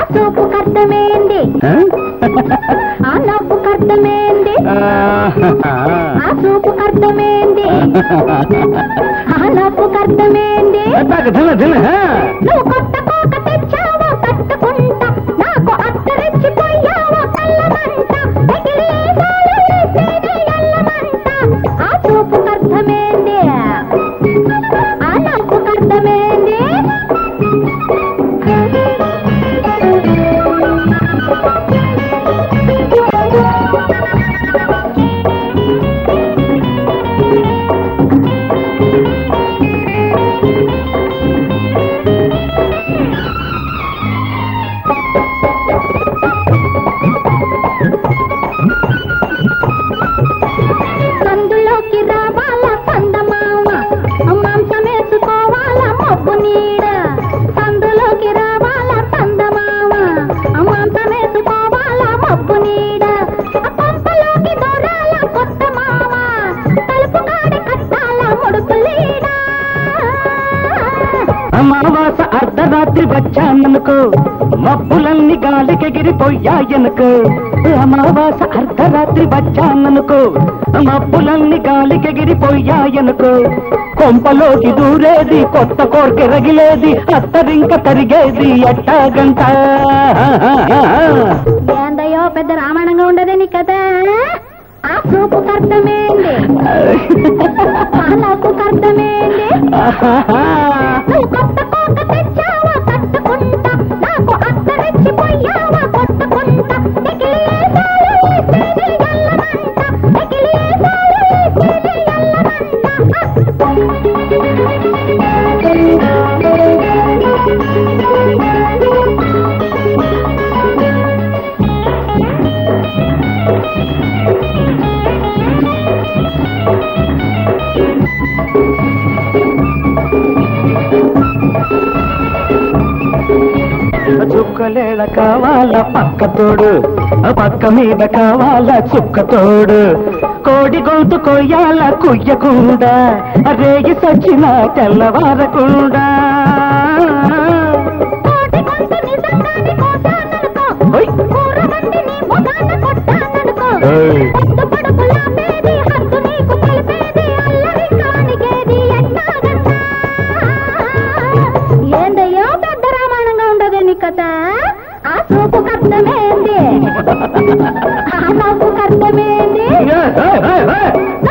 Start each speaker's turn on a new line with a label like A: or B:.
A: చూపుకు అర్థమైంది
B: ఆ?
A: ఆ నవ్వుకు అర్థమైంది
B: ఆ,
A: ఆ చూపుకు అర్థమైంది ఆ నవ్వుకు అర్థమైంది
B: అట్టాక తిన తిన
A: నువ్వు కొత్త కోక తెచ్చావో తట్టుకుంటా నాకు అత్తరెచ్చిపోయావో కళ్ళమంట ఎగిరేసాలు వేసేది ఎల్లమంట ఆ చూపుకు అర్థమైంది ఆ నవ్వుకు అర్థమైంది సందులోకి రావాలా చందమామ మాంసమేసుకోవాలా మబ్బు నీడ సందులోకి రావాలా చందమామ మాంసమేసుకోవాలా మబ్బు నీడ ఆ కొంపలోకి దూరాల కొత్త మామ తలుపు కాడ కట్టాల ముడుపు లీడ
B: అమావాస అర్ధరాత్రి వచ్చాననుకో మబ్బులన్నీ గాలికెగిరిపోయాయనుకో అమావాస అర్ధరాత్రి వచ్చాననుకో మబ్బులన్నీ గాలికెగిరిపోయాయనుకో కొంపలోకి దూరేది కొత్త కోరిక రగిలేది అత్తరింక తరిగేది ఎట్టాగంట
A: ఏందయ్యో పెద్ద రామాయణంగా ఉండదే నీ కదా ఆ చూపు అర్థమేంది ఆ నవ్వు అర్థమేంది నువ్వు కొత్త కోక తెచ్చావా తట్టుకుంటా నాకు అత్తరెచ్చిపోయావా కొట్టుకుంటా ఎగిలేసాలు వేసేది ఎల్లమంట ఎగిలేసాలు వేసేది
B: చుక్కలేళ కావాల పక్క తోడు ఆ పక్క మీద కావాల చుక్క తోడు కోడి గొంతు కొయ్యాల కుయ్యకుండా రేగి సచ్చిన తెల్లవారకుండా
A: కోటి కొంత నిజంగానే కోసాననుకో
B: ఓయ్.
A: కూర వండి నీ మొగాన కొట్టాననుకో
B: ఏయ్.
A: పొద్దు పడుకులాపేది హద్దు నీకు తెలిపేది అల్లరి కానిగేది ఎట్టాగన్నా ఏందయ్యో పెద్ద రామాయణంగా ఉండదు నీ కథ ఆ చూపు కర్థమేంది ఆ నవ్వు కర్థమేంది
B: ఏ, ఏ, ఏ, ఏ.